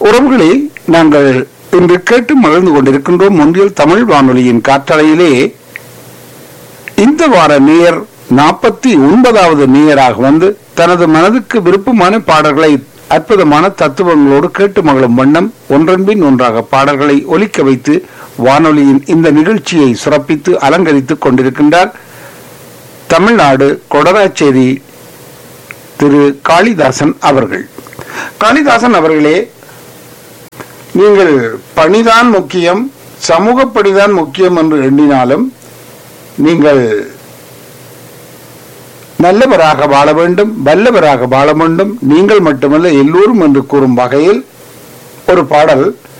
உறவுகளே நாங்கள் இன்று கேட்டு மகிழ்ந்து கொண்டிருக்கின்றோம் ஒன்றியல் தமிழ் வானொலியின் காற்றலையிலே இந்த வார நேயர் நாற்பத்தி ஒன்பதாவது நேயராக வந்து தனது மனதுக்கு விருப்பமான பாடல்களை அற்புதமான தத்துவங்களோடு கேட்டு மகளும் வண்ணம் ஒன்றன்பின் ஒன்றாக பாடல்களை ஒலிக்க வைத்து வானொலியின் இந்த நிகழ்ச்சியை சிறப்பித்து அலங்கரித்துக் கொண்டிருக்கின்றார் தமிழ்நாடு கொடராச்சேரி திரு காளிதாசன் அவர்கள் காளிதாசன் அவர்களே நீங்கள் பணிதான் முக்கியம் சமூக பணிதான் முக்கியம் என்று எண்ணினாலும் நீங்கள் நல்லவராக வாழ வேண்டும் வல்லவராக வாழ வேண்டும் நீங்கள் மட்டுமல்ல எல்லோரும் என்று கூறும் வகையில் ஒரு பாடல்